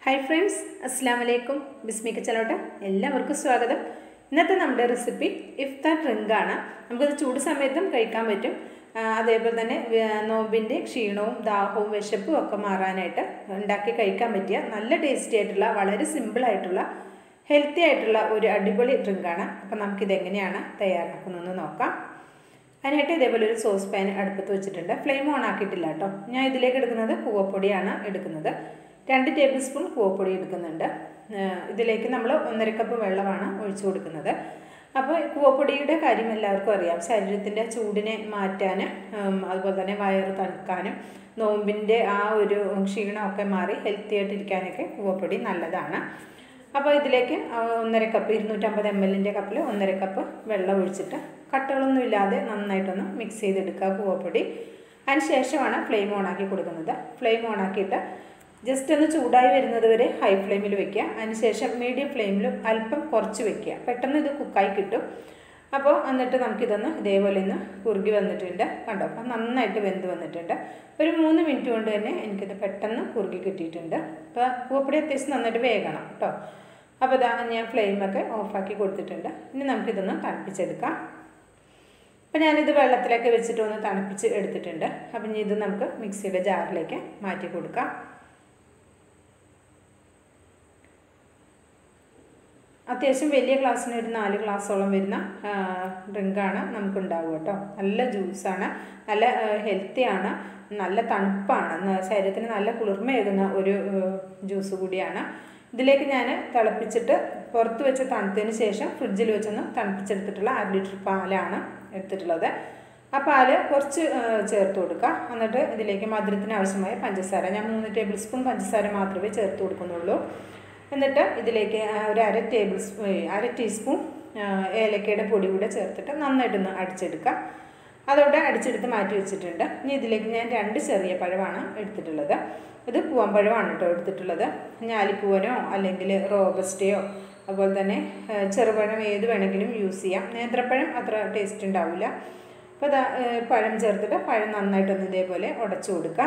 hi friends അസ്സാം വലൈക്കും ബിസ്മി കിച്ചലോട്ട് എല്ലാവർക്കും സ്വാഗതം ഇന്നത്തെ നമ്മുടെ റെസിപ്പി ഇഫ്താർ ഡ്രിങ്ക് ആണ് നമുക്കത് ചൂട് സമയത്തും കഴിക്കാൻ പറ്റും ആ, അതേപോലെ തന്നെ വ്യ- നോമ്പിൻ്റെ ക്ഷീണവും ദാഹവും വിശപ്പും ഒക്കെ മാറാനായിട്ട് ഉണ്ടാക്കി കഴിക്കാൻ പറ്റിയ നല്ല ടേസ്റ്റി ആയിട്ടുള്ള വളരെ സിമ്പിൾ ആയിട്ടുള്ള ഹെൽത്തി ആയിട്ടുള്ള ഒരു അടിപൊളി ഡ്രിങ്കാണ് അപ്പോൾ നമുക്കിത് എങ്ങനെയാണ് തയ്യാറാക്കുന്നതെന്ന് നോക്കാം അതിനായിട്ട് ഇതേപോലെ ഒരു സോസ് പാൻ അടുപ്പത്ത് വെച്ചിട്ടുണ്ട് ഫ്ലെയിം ഓൺ ആക്കിയിട്ടില്ല കേട്ടോ ഞാൻ ഇതിലേക്ക് എടുക്കുന്നത് കൂവപ്പൊടിയാണ് എടുക്കുന്നത് രണ്ട് ടേബിൾ സ്പൂൺ കൂവപ്പൊടി എടുക്കുന്നുണ്ട് ഏഹ് ഇതിലേക്ക് നമ്മൾ ഒന്നര കപ്പ് വെള്ളമാണ് ഒഴിച്ചു കൊടുക്കുന്നത് അപ്പോൾ കൂവപ്പൊടിയുടെ കാര്യം എല്ലാവർക്കും അറിയാം ശരീരത്തിൻ്റെ ചൂടിനെ മാറ്റാൻ ഉം, അതുപോലെ തന്നെ വയറ് തണുക്കാനും നോമ്പിൻ്റെ ആ ഒരു ക്ഷീണമൊക്കെ മാറി ഹെൽത്തി ആയിട്ടിരിക്കാനൊക്കെ കൂവപ്പൊടി നല്ലതാണ് അപ്പോൾ ഇതിലേക്ക് ആ, ഒന്നര കപ്പ് ഇരുന്നൂറ്റമ്പത് എം എല്ലിൻ്റെ കപ്പിൽ ഒന്നര കപ്പ് വെള്ളം ഒഴിച്ചിട്ട് കട്ടകളൊന്നും ഇല്ലാതെ നന്നായിട്ടൊന്ന് മിക്സ് ചെയ്തെടുക്കുക കൂവപ്പൊടി അതിന് ശേഷമാണ് ഫ്ലെയിം ഓണാക്കി കൊടുക്കുന്നത് ഫ്ലെയിം ഓണാക്കിയിട്ട് ജസ്റ്റ് ഒന്ന് ചൂടായി വരുന്നത് വരെ ഹൈ ഫ്ലെയിമിൽ വെക്കുക അതിനുശേഷം മീഡിയം ഫ്ലെയിമിൽ അല്പം കുറച്ച് വെക്കുക പെട്ടെന്ന് ഇത് കുക്കായി കിട്ടും അപ്പോൾ എന്നിട്ട് നമുക്കിതൊന്ന് ഇതേപോലെ ഒന്ന് കുറുകി വന്നിട്ടുണ്ട് കണ്ടോ അപ്പം നന്നായിട്ട് വെന്ത് വന്നിട്ടുണ്ട് ഒരു മൂന്ന് മിനിറ്റ് കൊണ്ട് തന്നെ എനിക്കിത് പെട്ടെന്ന് കുറുകി കിട്ടിയിട്ടുണ്ട് അപ്പോൾ പൂപ്പൊടി അത്യാവശ്യം നന്നായിട്ട് വേഗണം കേട്ടോ അപ്പോൾ ഇതാ ഞാൻ ഫ്ലെയിമൊക്കെ ഓഫാക്കി കൊടുത്തിട്ടുണ്ട് ഇനി നമുക്കിതൊന്ന് തണുപ്പിച്ചെടുക്കാം അപ്പോൾ ഞാനിത് വെള്ളത്തിലൊക്കെ വെച്ചിട്ട് ഒന്ന് തണുപ്പിച്ച് എടുത്തിട്ടുണ്ട് അപ്പം ഇനി ഇത് നമുക്ക് മിക്സിയുടെ ജാറിലേക്ക് മാറ്റി കൊടുക്കാം അത്യാവശ്യം വലിയ ഗ്ലാസ്സിന് ഒരു നാല് ഗ്ലാസ്സോളം വരുന്ന ഡ്രിങ്കാണ് നമുക്കുണ്ടാവുക കേട്ടോ നല്ല ജ്യൂസാണ് നല്ല ഹെൽത്തിയാണ് നല്ല തണുപ്പാണ് ന- ശരീരത്തിന് നല്ല കുളിർമയേകുന്ന ഒരു ജ്യൂസ് കൂടിയാണ് ഇതിലേക്ക് ഞാൻ തിളപ്പിച്ചിട്ട് പുറത്ത് വെച്ച് തണുത്തതിന് ശേഷം ഫ്രിഡ്ജിൽ വെച്ചൊന്ന് തണുപ്പിച്ചെടുത്തിട്ടുള്ള അര ലിറ്റർ പാലാണ് എടുത്തിട്ടുള്ളത് ആ പാല് കുറച്ച് ആ, ചേർത്ത് കൊടുക്കുക എന്നിട്ട് ഇതിലേക്ക് മധുരത്തിന് ആവശ്യമായ പഞ്ചസാര ഞാൻ മൂന്ന് ടേബിൾ സ്പൂൺ പഞ്ചസാര മാത്രമേ ചേർത്ത് കൊടുക്കുന്നുള്ളൂ എന്നിട്ട് ഇതിലേക്ക് ആ, ഒരു അര ടേബിൾ സ്പൂ അര ടീസ്പൂൺ ആ, ഏലക്കയുടെ പൊടി കൂടെ ചേർത്തിട്ട് നന്നായിട്ടൊന്ന് അടിച്ചെടുക്കുക അതോടെ അടിച്ചെടുത്ത് മാറ്റി വെച്ചിട്ടുണ്ട് ഇനി ഇതിലേക്ക് ഞാൻ രണ്ട് ചെറിയ പഴമാണ് എടുത്തിട്ടുള്ളത് ഇത് പൂവമ്പഴമാണ് കേട്ടോ എടുത്തിട്ടുള്ളത് ഞാലിപ്പൂവനോ അല്ലെങ്കിൽ റോബസ്റ്റയോ അതുപോലെ തന്നെ ആ, ചെറുപഴം ഏത് വേണമെങ്കിലും യൂസ് ചെയ്യാം നേന്ത്രപ്പഴം അത്ര ടേസ്റ്റ് ഉണ്ടാവില്ല അപ്പോൾ ഇതാ ആ, പഴം ചേർത്തിട്ട് പഴം നന്നായിട്ടൊന്ന് ഇതേപോലെ ഉടച്ചു കൊടുക്കാം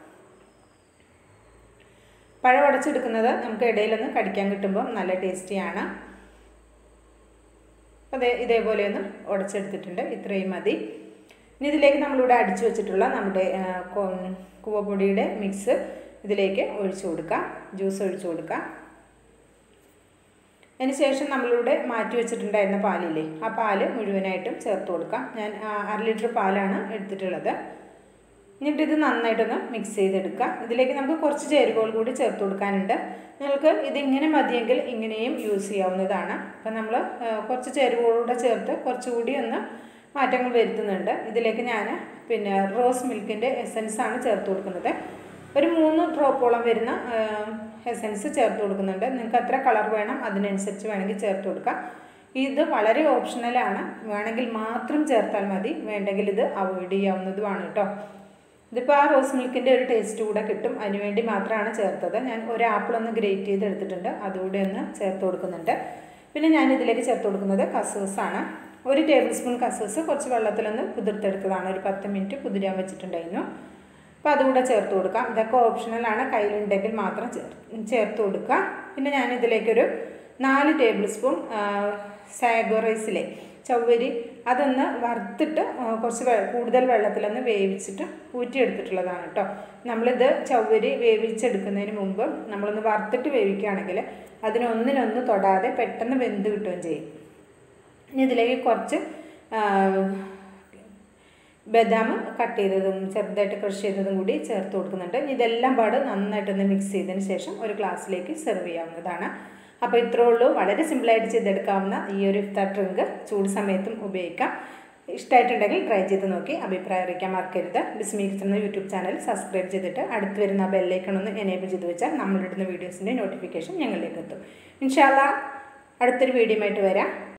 പഴം ഉടച്ചെടുക്കുന്നത് നമുക്ക് ഇടയിലൊന്ന് കടിക്കാൻ കിട്ടുമ്പോൾ നല്ല ടേസ്റ്റിയാണ് അതെ ഇതേപോലെ ഒന്ന് ഉടച്ചെടുത്തിട്ടുണ്ട് ഇത്രയും മതി ഇനി ഇതിലേക്ക് നമ്മളിവിടെ അടിച്ചു വെച്ചിട്ടുള്ള നമ്മുടെ ആ, കൊ- കൂവപ്പൊടിയുടെ മിക്സ് ഇതിലേക്ക് ഒഴിച്ചു കൊടുക്കാം ജ്യൂസ് ഒഴിച്ചു കൊടുക്കാം അതിന് ശേഷം നമ്മളിവിടെ മാറ്റി വെച്ചിട്ടുണ്ടായിരുന്ന പാലില്ലേ ആ പാല് മുഴുവനായിട്ടും ചേർത്ത് കൊടുക്കാം ഞാൻ ആ, അര ലിറ്റർ പാലാണ് എടുത്തിട്ടുള്ളത് എന്നിട്ട് ഇത് നന്നായിട്ടൊന്ന് മിക്സ് ചെയ്തെടുക്കുക ഇതിലേക്ക് നമുക്ക് കുറച്ച് ചേരുവകൾ കൂടി ചേർത്ത് കൊടുക്കാനുണ്ട് നിങ്ങൾക്ക് ഇതിങ്ങനെ മതിയെങ്കിൽ ഇങ്ങനെയും യൂസ് ചെയ്യാവുന്നതാണ് അപ്പം നമ്മൾ കുറച്ച് ചേരുവകളൂടെ ചേർത്ത് കുറച്ചുകൂടി ഒന്ന് മാറ്റങ്ങൾ വരുത്തുന്നുണ്ട് ഇതിലേക്ക് ഞാൻ പിന്നെ റോസ് മിൽക്കിൻ്റെ എസൻസ് ആണ് ചേർത്ത് കൊടുക്കുന്നത് ഒരു മൂന്ന് ഡ്രോപ്പോളം വരുന്ന എസൻസ് ചേർത്ത് കൊടുക്കുന്നുണ്ട് നിങ്ങൾക്ക് എത്ര കളർ വേണം അതിനനുസരിച്ച് വേണമെങ്കിൽ ചേർത്ത് കൊടുക്കാം ഇത് വളരെ ഓപ്ഷണലാണ് വേണമെങ്കിൽ മാത്രം ചേർത്താൽ മതി വേണ്ടെങ്കിൽ ഇത് അവോയ്ഡ് ചെയ്യാവുന്നതുമാണ് കേട്ടോ ഇതിപ്പോൾ ആ റോസ് മിൽക്കിൻ്റെ ഒരു ടേസ്റ്റ് കൂടെ കിട്ടും അതിനുവേണ്ടി മാത്രമാണ് ചേർത്തത് ഞാൻ ഒരു ആപ്പിൾ ഒന്ന് ഗ്രേറ്റ് ചെയ്ത് എടുത്തിട്ടുണ്ട് അതുകൂടെ ഒന്ന് ചേർത്ത് കൊടുക്കുന്നുണ്ട് പിന്നെ ഞാൻ ഇതിലേക്ക് ചേർത്ത് കൊടുക്കുന്നത് കസൂസാണ് ഒരു ടേബിൾ സ്പൂൺ കസൂസ് കുറച്ച് വെള്ളത്തിലൊന്ന് കുതിർത്തെടുത്തതാണ് ഒരു പത്ത് മിനിറ്റ് കുതിരാൻ വെച്ചിട്ടുണ്ടായിരുന്നു അപ്പോൾ അതുകൂടെ ചേർത്ത് കൊടുക്കാം ഇതൊക്കെ ഓപ്ഷണലാണ് കയ്യിലുണ്ടെങ്കിൽ മാത്രം ചേർ ചേർത്ത് കൊടുക്കുക പിന്നെ ഞാൻ ഇതിലേക്കൊരു നാല് ടേബിൾ സ്പൂൺ സാഗോ റൈസിലെ ചവ്വരി അതൊന്ന് വറുത്തിട്ട് ആ, കുറച്ച് വെ- കൂടുതൽ വെള്ളത്തിലൊന്ന് വേവിച്ചിട്ട് ഊറ്റിയെടുത്തിട്ടുള്ളതാണ് കേട്ടോ നമ്മളിത് ചവ്വരി വേവിച്ചെടുക്കുന്നതിന് മുമ്പ് നമ്മളൊന്ന് വറുത്തിട്ട് വേവിക്കുകയാണെങ്കിൽ അതിനൊന്നിനൊന്ന് തൊടാതെ പെട്ടെന്ന് വെന്ത് കിട്ടുകയും ചെയ്യും ഇനി ഇതിലേക്ക് കുറച്ച് ആ, ബദാം കട്ട് ചെയ്തതും ചെറുതായിട്ട് ക്രഷ് ചെയ്തതും കൂടി ചേർത്ത് കൊടുക്കുന്നുണ്ട് ഇനി ഇതെല്ലാം പാട് നന്നായിട്ടൊന്ന് മിക്സ് ചെയ്തതിന് ശേഷം ഒരു ഗ്ലാസ്സിലേക്ക് സെർവ് ചെയ്യാവുന്നതാണ് അപ്പോൾ ഇത്രേ ഉള്ളൂ വളരെ സിമ്പിളായിട്ട് ചെയ്തെടുക്കാവുന്ന ഈ ഒരു ഇഫ്താർ ഡ്രിങ്ക് ചൂട് സമയത്തും ഉപയോഗിക്കാം ഇഷ്ടമായിട്ടുണ്ടെങ്കിൽ ട്രൈ ചെയ്ത് നോക്കി അഭിപ്രായം അറിയിക്കാൻ മറക്കരുത് ബിസ്മി കിച്ചൺ എന്ന യൂട്യൂബ് ചാനൽ സബ്സ്ക്രൈബ് ചെയ്തിട്ട് അടുത്ത് വരുന്ന ബെല്ലൈക്കൺ ഒന്ന് എനേബിൾ ചെയ്ത് വെച്ചാൽ നമ്മളിടുന്ന വീഡിയോസിൻ്റെ നോട്ടിഫിക്കേഷൻ ഞങ്ങളിലേക്ക് എത്തും ഇൻഷാല്ല അടുത്തൊരു വീഡിയോ ആയിട്ട് വരാം